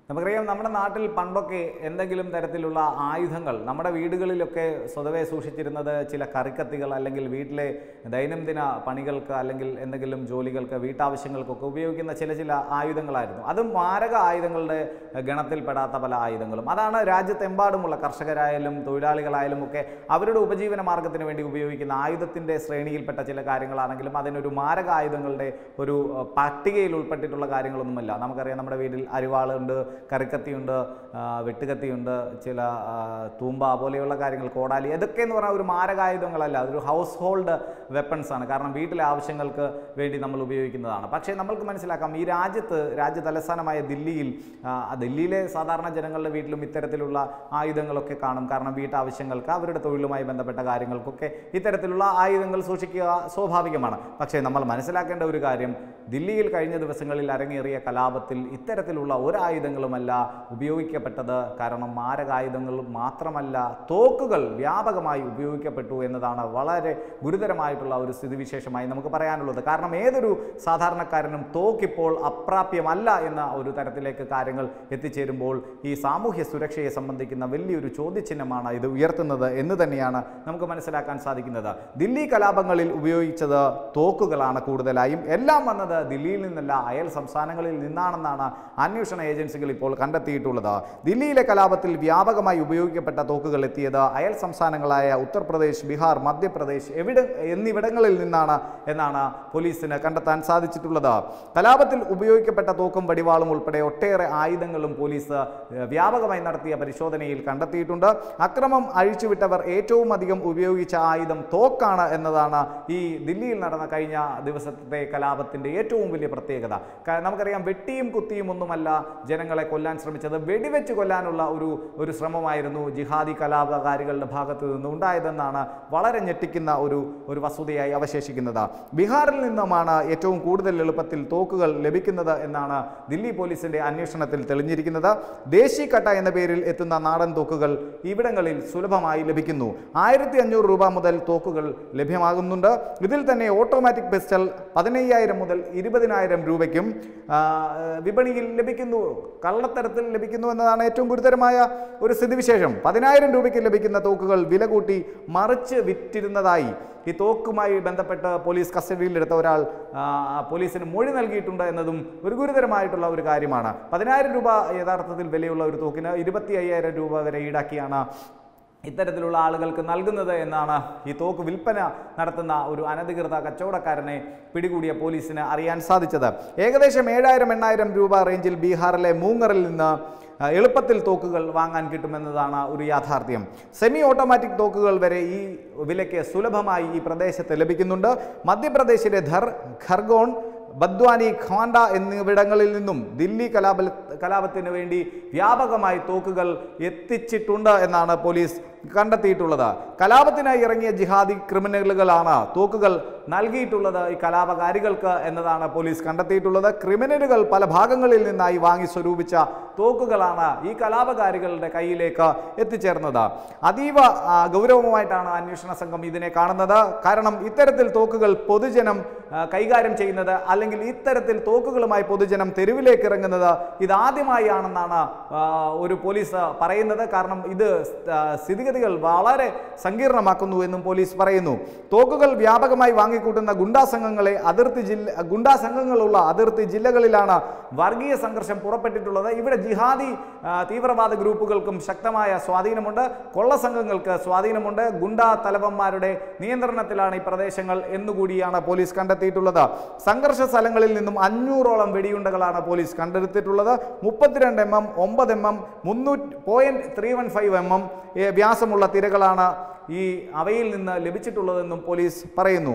നമുക്കറിയാം നമ്മുടെ നാട്ടിൽ പണ്ടൊക്കെ എന്തെങ്കിലും തരത്തിലുള്ള ആയുധങ്ങൾ നമ്മുടെ വീടുകളിലൊക്കെ സ്വതവേ സൂക്ഷിച്ചിരുന്നത് ചില കറിക്കത്തികൾ അല്ലെങ്കിൽ വീട്ടിലെ ദൈനംദിന പണികൾക്ക് അല്ലെങ്കിൽ എന്തെങ്കിലും ജോലികൾക്ക് വീട്ടാവശ്യങ്ങൾക്കൊക്കെ ഉപയോഗിക്കുന്ന ചില ചില ആയുധങ്ങളായിരുന്നു അതും മാരക ആയുധങ്ങളുടെ ഗണത്തിൽപ്പെടാത്ത പല ആയുധങ്ങളും അതാണ് രാജ്യത്തെമ്പാടുമുള്ള കർഷകരായാലും തൊഴിലാളികളായാലും ഒക്കെ അവരുടെ ഉപജീവന മാർഗത്തിന് വേണ്ടി ഉപയോഗിക്കുന്ന ആയുധത്തിൻ്റെ ശ്രേണിയിൽപ്പെട്ട ചില കാര്യങ്ങളാണെങ്കിലും അതിനൊരു മാരക ആയുധങ്ങളുടെ ഒരു അഹ്, പട്ടികയിൽ ഉൾപ്പെട്ടിട്ടുള്ള കാര്യങ്ങളൊന്നുമല്ല നമുക്കറിയാം നമ്മുടെ വീട്ടിൽ അരിവാളുണ്ട് കറിക്കത്തിയുണ്ട് ആ, വെട്ടുകത്തിയുണ്ട് ചില ആ, തൂമ്പ പോലെയുള്ള കാര്യങ്ങൾ കോടാലി ഇതൊക്കെ എന്ന് പറഞ്ഞാൽ ഒരു മാരകായുധങ്ങളല്ല അതൊരു ഹൗസ് ഹോൾഡ് വെപ്പൺസ് ആണ് കാരണം വീട്ടിലെ ആവശ്യങ്ങൾക്ക് വേണ്ടി നമ്മൾ ഉപയോഗിക്കുന്നതാണ് പക്ഷേ നമ്മൾക്ക് മനസ്സിലാക്കാം ഈ രാജ്യത്ത് രാജ്യ തലസ്ഥാനമായ ദില്ലിയിൽ ആ, ദില്ലിയിലെ സാധാരണ ജനങ്ങളുടെ വീട്ടിലും ഇത്തരത്തിലുള്ള ആയുധങ്ങളൊക്കെ കാണും കാരണം വീട്ടാവശ്യങ്ങൾക്ക് അവരുടെ തൊഴിലുമായി ബന്ധപ്പെട്ട കാര്യങ്ങൾക്കൊക്കെ ഇത്തരത്തിലുള്ള ആയുധങ്ങൾ സൂക്ഷിക്കുക സ്വാഭാവികമാണ് പക്ഷേ നമ്മൾ മനസ്സിലാക്കേണ്ട ഒരു കാര്യം ദില്ലിയിൽ കഴിഞ്ഞ ദിവസങ്ങളിൽ അരങ്ങേറിയ കലാപത്തിൽ ഇത്തരത്തിലുള്ള ഒരായുധങ്ങളുമല്ല ഉപയോഗിക്കപ്പെട്ടത് കാരണം മാരകായുധങ്ങൾ മാത്രമല്ല തോക്കുകൾ വ്യാപകമായി ഉപയോഗിക്കപ്പെട്ടു എന്നതാണ് വളരെ ഗുരുതരമായിട്ടുള്ള ഒരു സ്ഥിതിവിശേഷമായി നമുക്ക് പറയാനുള്ളത് കാരണം ഏതൊരു സാധാരണക്കാരനും തോക്കിപ്പോൾ അപ്രാപ്യമല്ല എന്ന ഒരു തരത്തിലേക്ക് കാര്യങ്ങൾ എത്തിച്ചേരുമ്പോൾ ഈ സാമൂഹ്യ സുരക്ഷയെ സംബന്ധിക്കുന്ന വലിയൊരു ചോദ്യചിഹ്നമാണ് ഇത് ഉയർത്തുന്നത് എന്ന് തന്നെയാണ് നമുക്ക് മനസ്സിലാക്കാൻ സാധിക്കുന്നത് ദില്ലി കലാപങ്ങളിൽ ഉപയോഗിച്ചത് തോക്കുകളാണ് കൂടുതലായും എല്ലാം വന്നത് ദില്ലിയിൽ നിന്നല്ല അയൽ സംസ്ഥാനങ്ങളിൽ നിന്നാണെന്നാണ് അന്വേഷണ ഏജൻസികൾ ഇപ്പോൾ കണ്ടെത്തിയിട്ടുള്ളത് ദില്ലിയിലെ കലാപത്തിൽ വ്യാപകമായി ഉപയോഗിക്കപ്പെട്ട തോക്കുകൾ എത്തിയത് അയൽ സംസ്ഥാനങ്ങളായ ഉത്തർപ്രദേശ് ബീഹാർ മധ്യപ്രദേശ് എവിടെ എന്നിവിടങ്ങളിൽ നിന്നാണ് എന്നാണ് പോലീസിന് കണ്ടെത്താൻ സാധിച്ചിട്ടുള്ളത് കലാപത്തിൽ ഉപയോഗിക്കപ്പെട്ട തോക്കും വടിവാളും ഉൾപ്പെടെ ഒട്ടേറെ ആയുധങ്ങളും പോലീസ് ഏഹ്, വ്യാപകമായി നടത്തിയ പരിശോധനയിൽ കണ്ടെത്തിയിട്ടുണ്ട് അക്രമം അഴിച്ചുവിട്ടവർ ഏറ്റവും അധികം ഉപയോഗിച്ച ആയുധം തോക്കാണ് എന്നതാണ് ഈ ദില്ലിയിൽ നടന്ന കഴിഞ്ഞ ദിവസത്തെ കലാപത്തിന്റെ ഏറ്റവും വലിയ പ്രത്യേകത ക- നമുക്കറിയാം വെട്ടിയും കുത്തിയും ഒന്നുമല്ല ജനങ്ങളെ കൊല്ലാൻ ശ്രമിച്ചത് വെടിവെച്ച് കൊല്ലാനുള്ള ഒരു ഒരു ശ്രമമായിരുന്നു ജിഹാദി കലാപകാരികളുടെ ഭാഗത്തു നിന്ന് ഉണ്ടായതെന്നാണ് വളരെ ഞെട്ടിക്കുന്ന ഒരു ഒരു വസ്തുതയായി അവശേഷിക്കുന്നത് ബീഹാറിൽ നിന്നുമാണ് ഏറ്റവും കൂടുതൽ എളുപ്പത്തിൽ തോക്കുകൾ ലഭിക്കുന്നത് എന്നാണ് ദില്ലി പോലീസിന്റെ അന്വേഷണത്തിൽ തെളിഞ്ഞിരിക്കുന്നത് ദേശി കട്ട എന്ന പേരിൽ എത്തുന്ന നാടൻ തോക്കുകൾ ഇവിടങ്ങളിൽ സുലഭമായി ലഭിക്കുന്നു ആയിരത്തി അഞ്ഞൂറ് രൂപ മുതൽ തോക്കുകൾ ലഭ്യമാകുന്നുണ്ട് ഇതിൽ തന്നെ ഓട്ടോമാറ്റിക് പിസ്റ്റൾ പതിനയ്യായിരം മുതൽ ഇരുപതിനായിരം രൂപയ്ക്കും ആ, വിപണിയിൽ ലഭിക്കുന്നു കള്ളത്തരത്തിൽ ലഭിക്കുന്നു എന്നതാണ് ഏറ്റവും ഗുരുതരമായ ഒരു സ്ഥിതിവിശേഷം പതിനായിരം രൂപയ്ക്ക് ലഭിക്കുന്ന തോക്കുകൾ വില കൂട്ടി മറിച്ച് വിറ്റിരുന്നതായി ഈ തോക്കുമായി ബന്ധപ്പെട്ട് പോലീസ് കസ്റ്റഡിയിലെടുത്ത ഒരാൾ ആ, പോലീസിന് മൊഴി നൽകിയിട്ടുണ്ട് എന്നതും ഒരു ഗുരുതരമായിട്ടുള്ള ഒരു കാര്യമാണ് പതിനായിരം രൂപ യഥാർത്ഥത്തിൽ വിലയുള്ള ഒരു തോക്കിന് ഇരുപത്തി അയ്യായിരം രൂപ വരെ ഈടാക്കിയാണ് ഇത്തരത്തിലുള്ള ആളുകൾക്ക് നൽകുന്നത് എന്നാണ് ഈ തോക്ക് വിൽപ്പന നടത്തുന്ന ഒരു അനധികൃത കച്ചവടക്കാരനെ പിടികൂടിയ പോലീസിന് അറിയാൻ സാധിച്ചത് ഏകദേശം ഏഴായിരം എണ്ണായിരം രൂപ റേഞ്ചിൽ ബീഹാറിലെ മൂങ്ങറിൽ നിന്ന് ആ, എളുപ്പത്തിൽ തോക്കുകൾ വാങ്ങാൻ കിട്ടുമെന്നതാണ് ഒരു യാഥാർത്ഥ്യം സെമി ഓട്ടോമാറ്റിക് തോക്കുകൾ വരെ ഈ വിലയ്ക്ക് സുലഭമായി ഈ പ്രദേശത്ത് ലഭിക്കുന്നുണ്ട് മധ്യപ്രദേശിലെ ധർ ഖർഗോൺ ബദ്വാനി ഖാണ്ട എന്നിവിടങ്ങളിൽ നിന്നും ദില്ലി കലാപ കലാപത്തിന് വേണ്ടി വ്യാപകമായി തോക്കുകൾ എത്തിച്ചിട്ടുണ്ട് എന്നാണ് പോലീസ് കണ്ടെത്തിയിട്ടുള്ളത് കലാപത്തിനായി ഇറങ്ങിയ ജിഹാദി ക്രിമിനലുകളാണ് തോക്കുകൾ നൽകിയിട്ടുള്ളത് ഈ കലാപകാരികൾക്ക് എന്നതാണ് പോലീസ് കണ്ടെത്തിയിട്ടുള്ളത് ക്രിമിനലുകൾ പല ഭാഗങ്ങളിൽ നിന്നായി വാങ്ങി സ്വരൂപിച്ച തോക്കുകളാണ് ഈ കലാപകാരികളുടെ കയ്യിലേക്ക് എത്തിച്ചേർന്നത് അതീവ ആ, ഗൗരവമായിട്ടാണ് അന്വേഷണ സംഘം ഇതിനെ കാണുന്നത് കാരണം ഇത്തരത്തിൽ തോക്കുകൾ പൊതുജനം ആ, കൈകാര്യം ചെയ്യുന്നത് അല്ലെങ്കിൽ ഇത്തരത്തിൽ തോക്കുകളുമായി പൊതുജനം തെരുവിലേക്ക് ഇറങ്ങുന്നത് ഇതാദ്യമായാണെന്നാണ് ആ, ഒരു പോലീസ് പറയുന്നത് കാരണം ഇത് ആ, സ്ഥിതിഗതികൾ വളരെ സങ്കീർണമാക്കുന്നു എന്നും പോലീസ് പറയുന്നു തോക്കുകൾ വ്യാപകമായി വാങ്ങിക്കൂട്ടുന്ന ഗുണ്ടാ സംഘങ്ങളെ അതിർത്തി ജില്ല ഗുണ്ടാ സംഘങ്ങളുള്ള അതിർത്തി ജില്ലകളിലാണ് വർഗീയ സംഘർഷം പുറപ്പെട്ടിട്ടുള്ളത് ഇവിടെ ജിഹാദി ആ, തീവ്രവാദ ഗ്രൂപ്പുകൾക്കും ശക്തമായ സ്വാധീനമുണ്ട് കൊള്ള സംഘങ്ങൾക്ക് സ്വാധീനമുണ്ട് ഗുണ്ടാ തലവന്മാരുടെ നിയന്ത്രണത്തിലാണ് ഈ പ്രദേശങ്ങൾ എന്നുകൂടിയാണ് പോലീസ് കണ്ടെത്തിയിട്ടുള്ളത് സംഘർഷ സ്ഥലങ്ങളിൽ നിന്നും അഞ്ഞൂറോളം വെടിയുണ്ടകളാണ് പോലീസ് കണ്ടെടുത്തിട്ടുള്ളത് മുപ്പത്തിരണ്ട് എം എം ഒമ്പത് എം എം മുന്നൂറ്റി point three one five M M വ്യാസമുള്ള തിരകളാണ് ഈ അവയിൽ നിന്ന് ലഭിച്ചിട്ടുള്ളതെന്നും പോലീസ് പറയുന്നു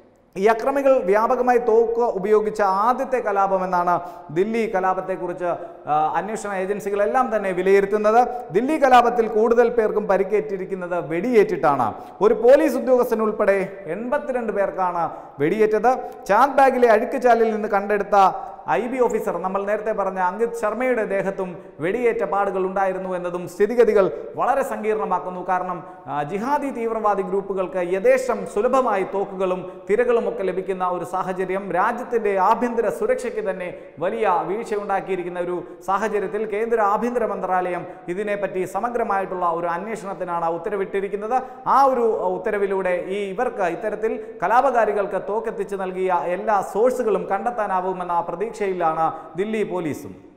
ഈ അക്രമികൾ വ്യാപകമായി തോക്ക് ഉപയോഗിച്ച ആദ്യത്തെ കലാപമെന്നാണ് ദില്ലി കലാപത്തെക്കുറിച്ച് ആ, അന്വേഷണ ഏജൻസികളെല്ലാം തന്നെ വിലയിരുത്തുന്നത് ദില്ലി കലാപത്തിൽ കൂടുതൽ പേർക്കും പരിക്കേറ്റിരിക്കുന്നത് വെടിയേറ്റിട്ടാണ് ഒരു പോലീസ് ഉദ്യോഗസ്ഥൻ ഉൾപ്പെടെ എൺപത്തിരണ്ട് പേർക്കാണ് വെടിയേറ്റത് ചാന്ദ് ബാഗിലെ അഴുക്കുചാലിൽ നിന്ന് കണ്ടെടുത്ത ഐ ബി ഓഫീസർ നമ്മൾ നേരത്തെ പറഞ്ഞ അങ്കിത് ശർമ്മയുടെ ദേഹത്തും വെടിയേറ്റ പാടുകൾ ഉണ്ടായിരുന്നു എന്നതും സ്ഥിതിഗതികൾ വളരെ സങ്കീർണമാക്കുന്നു കാരണം ആ, ജിഹാദി തീവ്രവാദി ഗ്രൂപ്പുകൾക്ക് യഥേഷ്ടം സുലഭമായി തോക്കുകളും തിരകളും ഒക്കെ ലഭിക്കുന്ന ഒരു സാഹചര്യം രാജ്യത്തിന്റെ ആഭ്യന്തര സുരക്ഷയ്ക്ക് തന്നെ വലിയ വീഴ്ചയുണ്ടാക്കിയിരിക്കുന്ന ഒരു സാഹചര്യത്തിൽ കേന്ദ്ര ആഭ്യന്തര മന്ത്രാലയം ഇതിനെപ്പറ്റി സമഗ്രമായിട്ടുള്ള ഒരു അന്വേഷണത്തിനാണ് ഉത്തരവിട്ടിരിക്കുന്നത് ആ ഒരു ഉത്തരവിലൂടെ ഈ ഇവർക്ക് ഇത്തരത്തിൽ കലാപകാരികൾക്ക് തോക്കെത്തിച്ച് നൽകിയ എല്ലാ സോഴ്സുകളും കണ്ടെത്താനാവുമെന്ന പ്രതീക്ഷയിലാണ് ദില്ലി പോലീസും